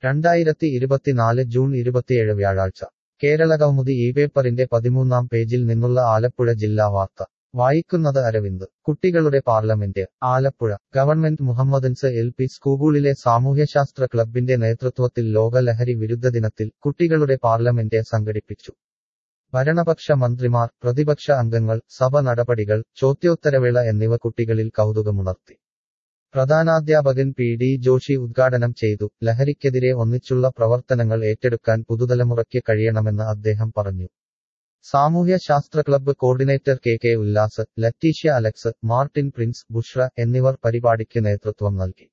രണ്ടായിരത്തി ഇരുപത്തിനാല് ജൂൺ ഇരുപത്തിയേഴ് വ്യാഴാഴ്ച കേരളകൗമുദി ഈ പേപ്പറിന്റെ പതിമൂന്നാം പേജിൽ നിന്നുള്ള ആലപ്പുഴ ജില്ലാ വാർത്ത വായിക്കുന്നത് അരവിന്ദ് കുട്ടികളുടെ parliament Alappuzha government Mohammedans L P സ്കൂളിലെ സാമൂഹ്യശാസ്ത്ര ക്ലബിന്റെ നേതൃത്വത്തിൽ ലോക ലഹരി വിരുദ്ധ ദിനത്തിൽ കുട്ടികളുടെ പാർലമെന്റ് സംഘടിപ്പിച്ചു ഭരണപക്ഷ മന്ത്രിമാർ പ്രതിപക്ഷ അംഗങ്ങൾ സഭ നടപടികൾ ചോദ്യോത്തരവേള എന്നിവ കുട്ടികളിൽ കൗതുകമുണർത്തി പ്രധാനാധ്യാപകൻ പി ഡി ജോഷി ഉദ്ഘാടനം ചെയ്തു ലഹരിക്കെതിരെ ഒന്നിച്ചുള്ള പ്രവർത്തനങ്ങൾ ഏറ്റെടുക്കാൻ പുതുതലമുറയ്ക്ക് കഴിയണമെന്ന് അദ്ദേഹം പറഞ്ഞു സാമൂഹ്യ ശാസ്ത്ര club coordinator K K Ullas Letitia Alex Martin Prince Bushra എന്നിവർ പരിപാടിക്ക് നേതൃത്വം നൽകി